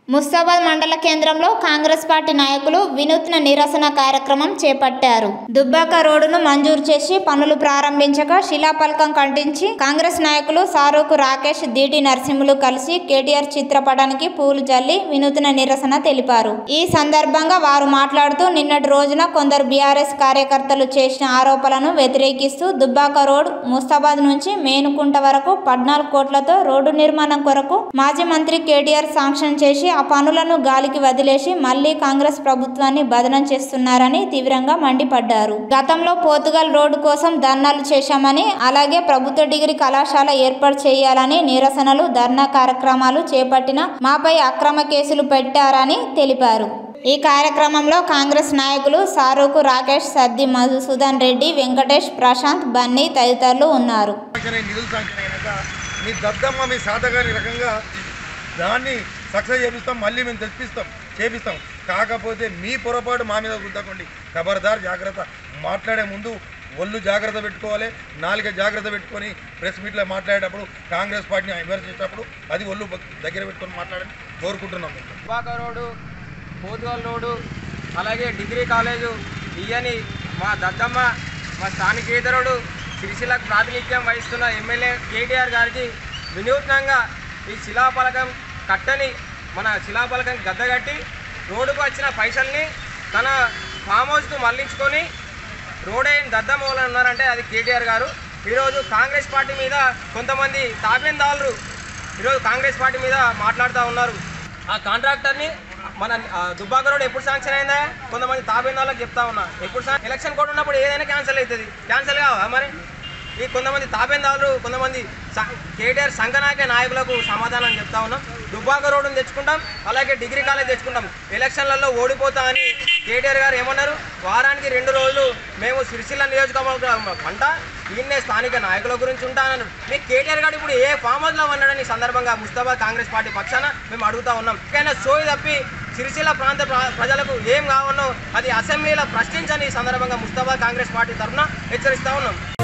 ముస్తాబాద్ మండల కేంద్రంలో కాంగ్రెస్ పార్టీ నాయకులు వినూత్న నిరసన కార్యక్రమం చేపట్టారు దుబ్బాక రోడ్డును మంజూరు చేసి పనులు ప్రారంభించక శిలాఫలకం కంటించి కాంగ్రెస్ నాయకులు సారూకు రాకేష్ దీటి నరసింహులు కలిసి కేటీఆర్ చిత్రపటానికి పూలు జల్లి వినూత్న నిరసన తెలిపారు ఈ సందర్భంగా వారు మాట్లాడుతూ నిన్నటి రోజున కొందరు బీఆర్ఎస్ కార్యకర్తలు చేసిన ఆరోపణలను వ్యతిరేకిస్తూ దుబ్బాక రోడ్ ముస్తాబాద్ నుంచి మేనుకుంట వరకు పద్నాలుగు కోట్లతో రోడ్డు నిర్మాణం కొరకు మాజీ మంత్రి కేటీఆర్ శాంక్షన్ చేసి ఆ పనులను గాలికి వదిలేసి మళ్లీ కాంగ్రెస్ ప్రభుత్వాన్ని బదనం చేస్తున్నారని తీవ్రంగా మండిపడ్డారు గతంలో పోతుగల్ రోడ్డు కోసం ధర్నాలు చేశామని అలాగే ప్రభుత్వ డిగ్రీ కళాశాల ఏర్పాటు చేయాలని నిరసనలు ధర్నా కార్యక్రమాలు చేపట్టిన మాపై అక్రమ కేసులు పెట్టారని తెలిపారు ఈ కార్యక్రమంలో కాంగ్రెస్ నాయకులు సారూకు రాకేష్ సద్ది మధుసూదన్ రెడ్డి వెంకటేష్ ప్రశాంత్ బన్నీ తదితరులు ఉన్నారు శాంక్షన్ అయ్యి నిధులు శాంక్షన్ అయినాక మీ దద్దమ్మ మీ సాతగారి రకంగా దాన్ని సక్సెస్ చేపిస్తాం మళ్ళీ మేము తెప్పిస్తాం చేపిస్తాం కాకపోతే మీ పొరపాటు మా మీద గుద్దకండి ఖబర్దార్ జాగ్రత్త మాట్లాడే ముందు ఒళ్ళు జాగ్రత్త పెట్టుకోవాలి నాలుక జాగ్రత్త పెట్టుకొని ప్రెస్ మీట్లో మాట్లాడేటప్పుడు కాంగ్రెస్ పార్టీని విమర్శించేటప్పుడు అది ఒళ్ళు దగ్గర పెట్టుకొని మాట్లాడని కోరుకుంటున్నాం మేము. దుబ్బాక రోడ్డు పోతుగల్ రోడ్డు అలాగే డిగ్రీ కాలేజు ఇయని మా దద్దమ్మ మా స్థానికేతరుడు సిరిసిల్లకు ప్రాతినిధ్యం వహిస్తున్న ఎమ్మెల్యే కేటీఆర్ గారికి వినూత్నంగా ఈ శిలాఫలకం కట్టని మన శిలాఫలకం గద్దగట్టి రోడ్డుకు వచ్చిన పైసల్ని తన ఫామ్ హౌస్కు మళ్లించుకొని రోడే దద్దమ్మ వాళ్ళు ఉన్నారంటే అది కేటీఆర్ గారు ఈరోజు కాంగ్రెస్ పార్టీ మీద కొంతమంది తాబేందారులు ఈరోజు కాంగ్రెస్ పార్టీ మీద మాట్లాడుతూ ఉన్నారు ఆ కాంట్రాక్టర్ని మన ఆ, దుబ్బాక రోడ్ ఎప్పుడు శాంక్షన్ అయిందా కొంతమంది తాబేందారులకు చెప్తా ఉన్నా ఎప్పుడు శాంక్షన్- ఎలక్షన్ కోడ్ ఉన్నప్పుడు ఏదైనా క్యాన్సిల్ అవుతుంది క్యాన్సిల్ కావా మరి ఈ కొంతమంది తాబేందారులు కొంతమంది స- కేటీఆర్ సంఘనాయక నాయకులకు సమాధానం చెప్తా ఉన్నాం దుబ్బాక రోడ్డును తెచ్చుకుంటాం అలాగే డిగ్రీ కాలేజ్ తెచ్చుకుంటాం ఎలక్షన్లలో ఓడిపోతా అని కేటీఆర్ గారు ఏమన్నారు వారానికి రెండు రోజులు మేము సిరిసిల్ల నియోజకవర్గం పంట ఈయన్నే స్థానిక నాయకుల గురించి ఉంటానన్నాడు మీ కేటీఆర్ గారు ఇప్పుడు ఏ ఫామ్ హౌస్లో ఉన్నాడని ఈ సందర్భంగా ముస్తాబాద్ కాంగ్రెస్ పార్టీ పక్షాన మేము అడుగుతా ఉన్నాం ఎక్కడైనా సోయి తప్పి సిరిసిల్ల ప్రాంత ప్ర- ప్రజలకు ఏం కావాలో అది అసెంబ్లీలో ప్రశ్నించని ఈ సందర్భంగా ముస్తాబాద్ కాంగ్రెస్ పార్టీ తరఫున హెచ్చరిస్తా ఉన్నాం